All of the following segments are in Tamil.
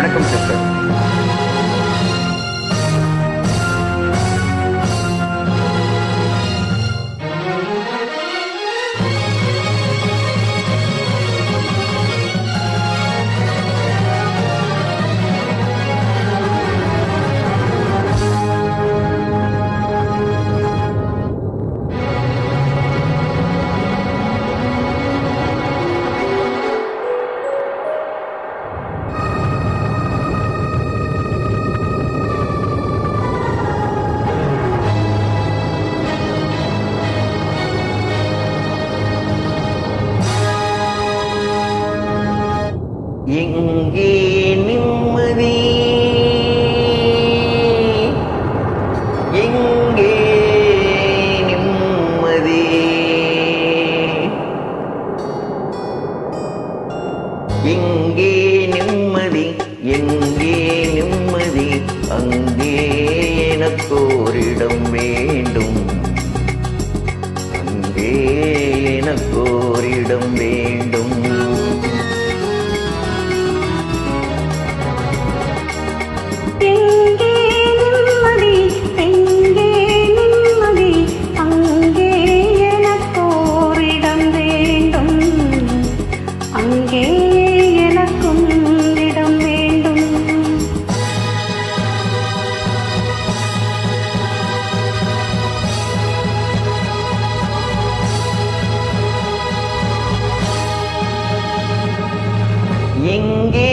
வணக்கம் சிஸ்டர் எங்கே நிம்மதி எங்கே நிம்மதி எங்கே நிம்மதி எங்கே நிம்மதி அங்கே எனக்கோரிடம் வேண்டும் அங்கே எனக்கோரிடம் வேண்டும் எங்கே நிம்மதி எங்கே நிம்மதி அங்கே எனக்கோரிடம் வேண்டும் அங்கே எனக்கும் இடம் வேண்டும் எங்கே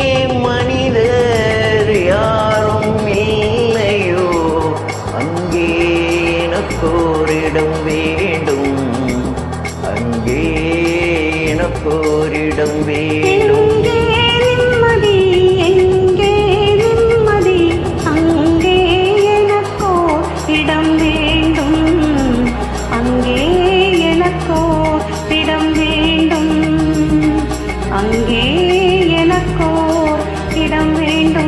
மனிதர் யாரும் இல்லையோ அங்கே எனக்கோரிடம் வேண்டும் அங்கே எனக்கோரிடம் வேண்டும் எங்கே நிம்மதி எங்கே நிம்மதி அங்கே எனக்கோ இடம் வேண்டும் அங்கே எனக்கோ இடம் வேண்டும் அங்கே எனக்கோ இடம் வேண்டும்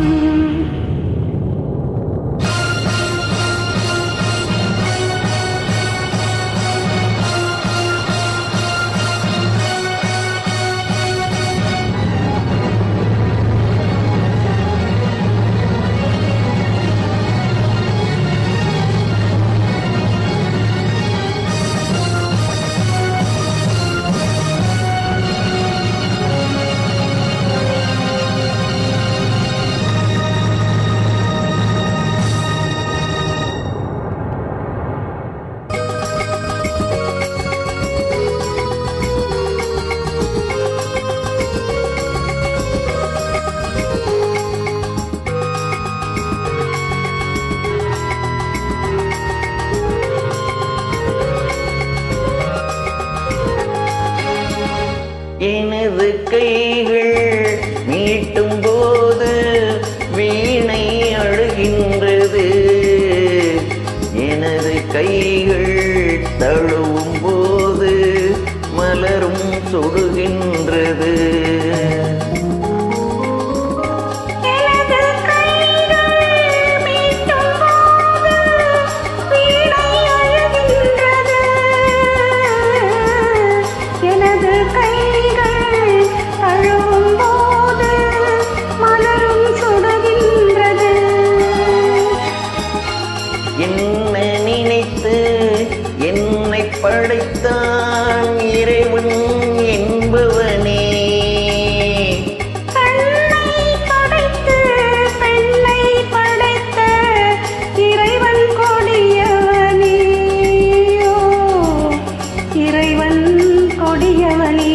எனது கைகள் மீட்டும் போது வீணை அழுகின்றது எனது கைகள் தழுவும் போது மலரும் சுடுகின்றது எனது கைகள் மீட்டும் போது வீணை அழுகின்றது எனது கைகள் தழுவும் போது மலரும் சுடுகின்றது என்ன நினைத்து என்னை படைத்தான் இறைவன் என்பவனே கண்ணை படைத்து பெண்ணை படைத்த இறைவன் கொடியவனியோ இறைவன் கொடியவனே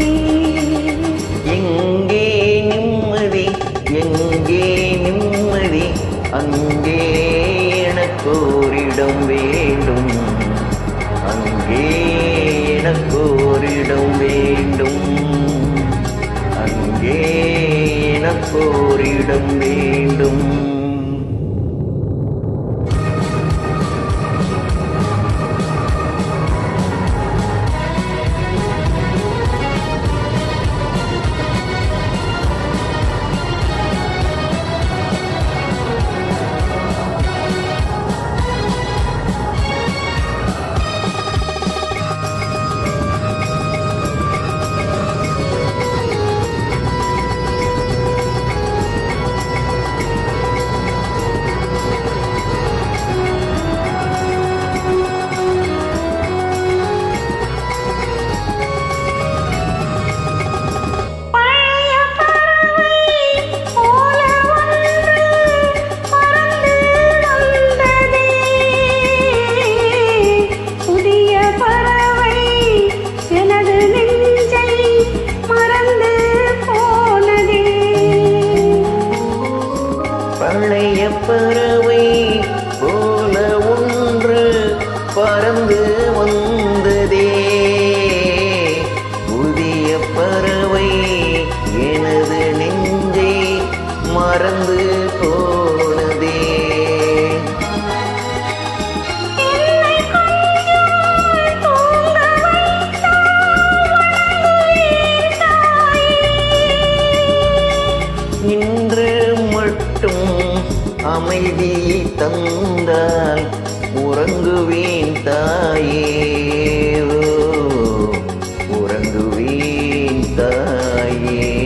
எங்கே நிம்மதி எங்கே நிம்மதி அங்கே எனக்கோரிடம் வேண்டும் அங்கே எனக்கோரிடம் வேண்டும் அங்கே எனக்கோரிடம் வேண்டும் அமைதி தந்தால் உறங்குவேன் தாயே ஓ, உறங்குவேன் தாயே